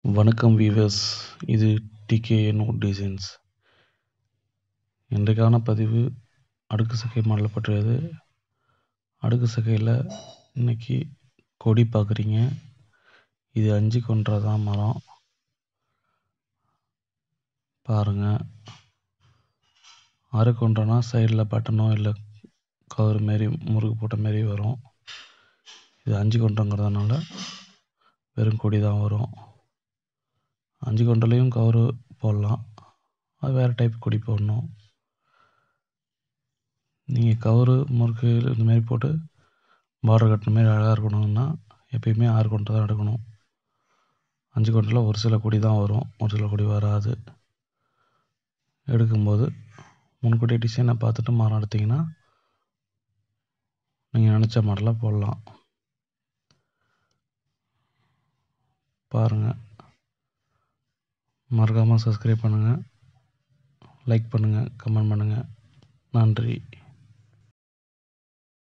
வணக்கம் வீவர்ஸ் இது TKN would designs இன்றைக்கான பதிவு அடுக்கு சக்கை மாடலை பற்றியது அடுக்கு சக்கையில் இன்னைக்கு கொடி பார்க்குறீங்க இது அஞ்சு கொன்றதான் மரம் பாருங்கள் ஆறு கொன்றனா சைடில் பட்டனோ இல்லை கவர் மாரி முறுக்கு போட்ட மாரி வரும் இது அஞ்சு கொன்றங்கிறதுனால வெறும் கொடி தான் வரும் அஞ்சு கொண்டலையும் கவரு போடலாம் அது வேறு டைப் கொடி போடணும் நீங்கள் கவரு முறுக்கு இந்த மாதிரி போட்டு பார்டர் கட்டின மாதிரி அழகாக இருக்கணும்னா எப்பயுமே ஆறு கொண்டை தான் எடுக்கணும் அஞ்சு கொண்டில் ஒரு சில கொடி தான் வரும் ஒரு சில கொடி வராது எடுக்கும்போது முன்கூட்டியே டிசைனை பார்த்துட்டு மரம் எடுத்திங்கன்னா நீங்கள் நினச்ச மாடலாக போடலாம் பாருங்கள் மறக்காமல் சப்ஸ்கிரைப் பண்ணுங்கள் லைக் பண்ணுங்கள் கமெண்ட் பண்ணுங்கள் நன்றி